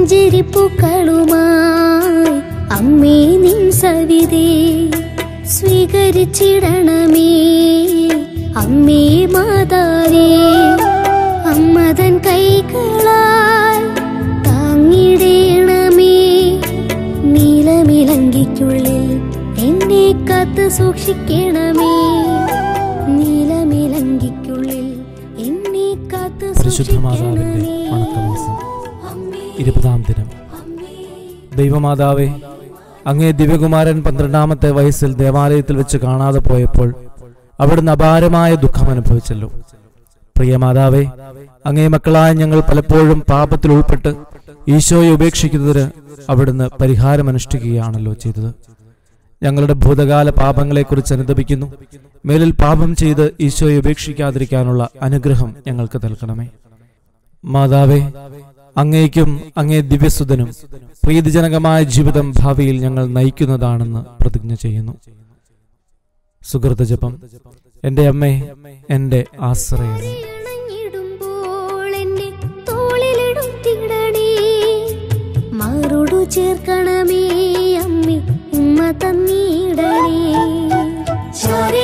പുഞ്ചിരിപ്പൂക്കളുമായി അമ്മേ നിൻ സവിതേ സ്വീകരിച്ചിടണമേ അമ്മേ മാതാവേ അമ്മതൻ കൈകളാൽ താങ്ങിടേണമേ നീലമിലങ്കിക്കുള്ളിൽ എന്നെ കാത്ത് സൂക്ഷിക്കണമേ നീലമിലങ്കിക്കുള്ളിൽ എന്നെ കാത്ത് പരിശുദ്ധ മാതാവിന്റെ സൂക്ഷിക്കണമേ വണക്കമാസം അമ്മേ ഇരുപതാം ദിനം അമ്മേ ദൈവമാതാവേ അങ്ങേ ദിവ്യകുമാരൻ പന്ത്രണ്ടാമത്തെ വയസ്സിൽ ദേവാലയത്തിൽ വെച്ച് കാണാതെ പോയപ്പോൾ അവിടുന്ന് അപാരമായ ദുഃഖം അനുഭവിച്ചല്ലോ പ്രിയ മാതാവേ അങ്ങേ മക്കളായ ഞങ്ങൾ പലപ്പോഴും പാപത്തിൽ ഉൾപ്പെട്ട് ഈശോയെ ഉപേക്ഷിക്കുന്നതിന് അവിടുന്ന് പരിഹാരം അനുഷ്ഠിക്കുകയാണല്ലോ ചെയ്തത് ഞങ്ങളുടെ ഭൂതകാല പാപങ്ങളെക്കുറിച്ച് അനുദപിക്കുന്നു മേലിൽ പാപം ചെയ്ത് ഈശോയെ ഉപേക്ഷിക്കാതിരിക്കാനുള്ള അനുഗ്രഹം ഞങ്ങൾക്ക് നൽകണമേ മാതാവേ അങ്ങേക്കും അങ്ങേ ദിവ്യസുതനും പ്രീതിജനകമായ ജീവിതം ഭാവിയിൽ ഞങ്ങൾ നയിക്കുന്നതാണെന്ന് പ്രതിജ്ഞ ചെയ്യുന്നു സുഹൃത ജപം എന്റെ അമ്മേ എന്റെ ആശ്രയമേ ഇണങ്ങിടുമ്പോൾ എന്നെ തോളിലിടുത്തിടണേ മാറോടു ചേർക്കണമേ അമ്മേ ഉമ്മ തന്നിടണേ ചാരേ